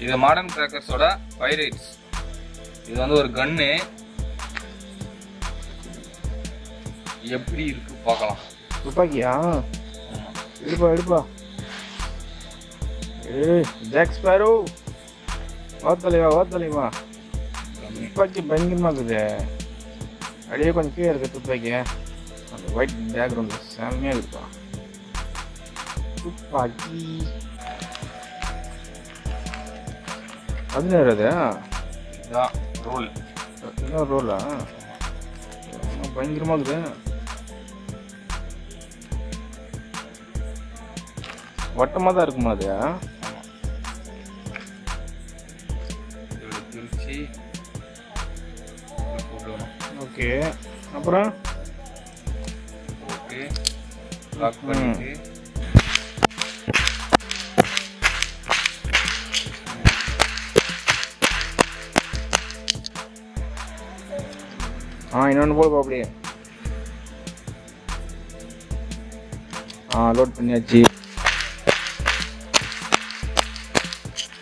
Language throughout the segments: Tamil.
இது மாடர்ன் கிராக்கர்ஸோட பைரேட்ஸ் இது வந்து ஒரு கன்னு எப்படி இருக்கு பார்க்கலாம் துப்பாக்கியா ஆமா. எடுப்பா எடுப்பா ஏய் ஜாக் ஸ்பேரோ வா தலைவா வா தலைவா கம்மி. துப்பாக்கி பயங்கரமா இருக்குது அப்படியே கொஞ்சம் கீழே இருக்கு துப்பாக்கி அந்த ஒயிட் பேக்ரவுண்ட் செம்மையா இருக்குப்பா துப்பாக்கி பதினேழு அது இதுதான் ரோல் இன்னொரு ரோலா பயங்கரமா இருக்குது வட்டமாக தான் இருக்குமா அது இதோட பிரிச்சு உள்ள போடணும் ஓகே அப்புறம் ஓகே லாக் பண்ணிட்டு ஆ இன்னொன்று போடுப்பா அப்படியே ஆ லோட் பண்ணியாச்சு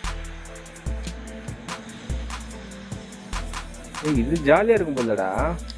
ஏய், இது ஜாலியாக இருக்கும் போலடா